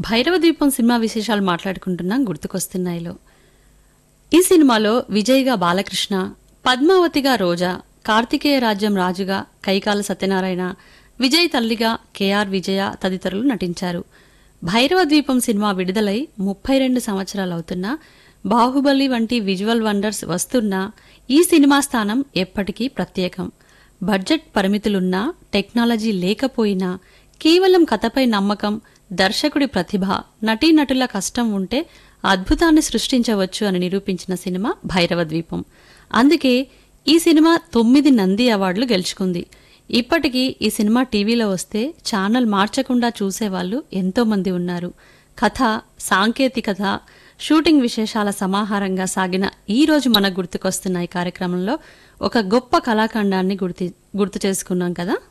భైరవ ద్వీపం సినిమా విశేషాలు మాట్లాడుకుంటున్నాం గుర్తుకొస్తున్నాయిలో ఈ సినిమాలో విజయ్గా బాలకృష్ణ పద్మావతిగా రోజా కార్తికేయ రాజ్యం రాజుగా కైకాల సత్యనారాయణ విజయ్ తల్లిగా కెఆర్ విజయ తదితరులు నటించారు భైరవ ద్వీపం సినిమా విడుదలై ముప్పై రెండు సంవత్సరాలవుతున్నా బాహుబలి వంటి విజువల్ వండర్స్ వస్తున్నా ఈ సినిమా స్థానం ఎప్పటికీ ప్రత్యేకం బడ్జెట్ పరిమితులున్నా టెక్నాలజీ లేకపోయినా కేవలం కథపై నమ్మకం దర్శకుడి ప్రతిభ నటీనటుల కష్టం ఉంటే అద్భుతాన్ని సృష్టించవచ్చు అని నిరూపించిన సినిమా భైరవ ద్వీపం అందుకే ఈ సినిమా తొమ్మిది నంది అవార్డులు గెలుచుకుంది ఇప్పటికీ ఈ సినిమా టీవీలో వస్తే ఛానల్ మార్చకుండా చూసేవాళ్ళు ఎంతో మంది ఉన్నారు కథ సాంకేతికత షూటింగ్ విశేషాల సమాహారంగా సాగిన ఈ రోజు మనకు గుర్తుకొస్తున్న ఈ కార్యక్రమంలో ఒక గొప్ప కళాఖండాన్ని గుర్తు గుర్తు చేసుకున్నాం కదా